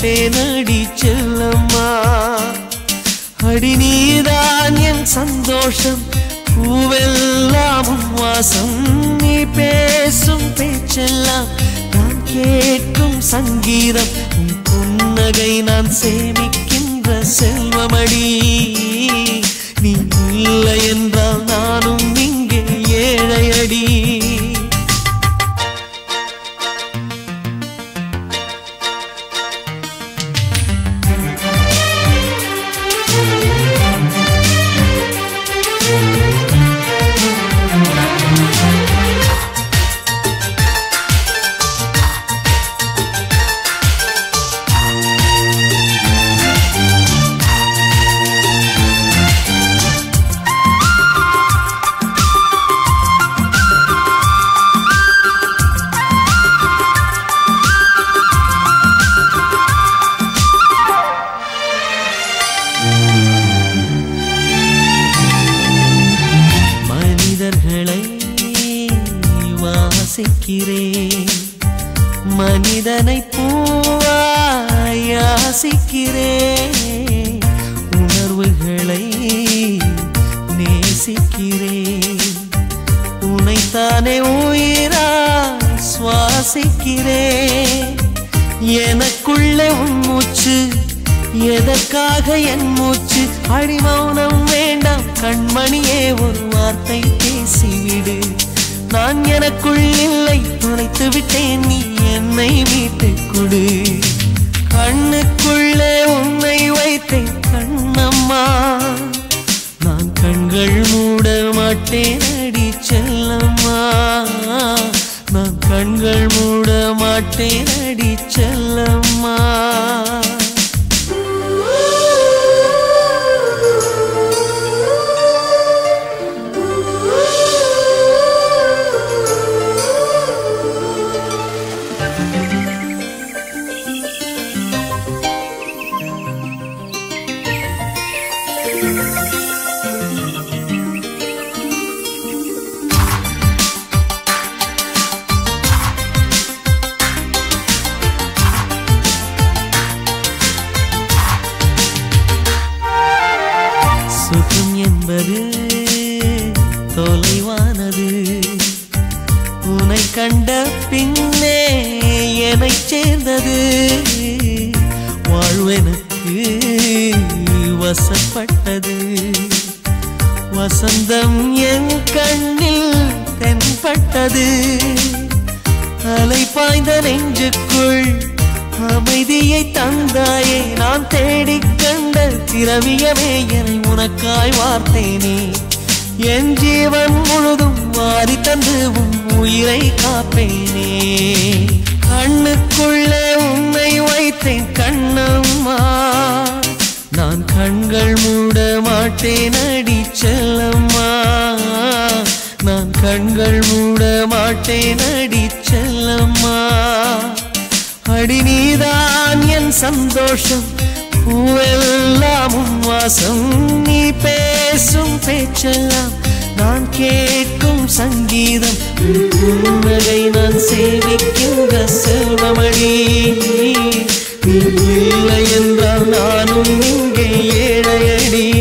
மாட்டேன் அடி செல்லம்மா அடி நீதான் என் சந்தோஷம் பூவெல்லாம் உன் வாசம் நீ பேசும் பேச்செல்லாம் நான் கேட்கும் சங்கீதம் உன் புன்னகை நான் சேமிக்கின்ற செல்வமடி நீ இல்லை என்றால் நானும் இங்கே ஏழையடி மனிதர்களை வாசிக்கிறேன் மனிதனை பூவாய் யாசிக்கிறேன் உணர்வுகளை நேசிக்கிறேன் உனைத்தானே உயிராய் சுவாசிக்கிறேன் எனக்குள்ளே உன் மூச்சு எதற்காக என் மூச்சு அடிமௌனம் வேண்டாம் கண்மணியே ஒரு வார்த்தை பேசிவிடு நான் எனக்குள் இல்லை துளைத்து விட்டேன் நீ என்னை மீட்டு கொடு கண்ணுக்குள்ளே உன்னை வைத்தேன் கண்ணம்மா நான் கண்கள் மூட மாட்டேன் அடி செல்லம்மா நான் கண்கள் மூட மாட்டேன் அடி செல்லம்மா சுகம் என்பது தொலைவானது உன்னை கண்ட பின்னே என்னை சேர்ந்தது வாழ்வெனக்கு வசப்பட்டது வசந்தம் என் கண்ணில் தென்பட்டது அலை பாய்ந்த நெஞ்சுக்குள் அமைதியை தந்தாயே நான் தேடிக் கண்ட திரவியமே என்னை உனக்காய் வார்த்தேனே என் ஜீவன் முழுதும் வாரி தந்து உன் உயிரை காப்பேனே கண்ணுக்குள்ளே உன்னை வைத்தேன் கண்ணம்மா நான் கண்கள் மூட மாட்டேன் அடி செல்லம்மா நான் கண்கள் மூட மாட்டேன் அடி செல்லம்மா அடி நீதான் என் சந்தோஷம் பூவெல்லாம் உன் வாசம் நீ பேசும் பேச்செல்லாம் நான் கேட்கும் சங்கீதம் உன் புன்னகை நான் சேவிக்கின்ற செல்வமணி நீ இல்லை என்றால் நானும் இங்கே ஏழையடி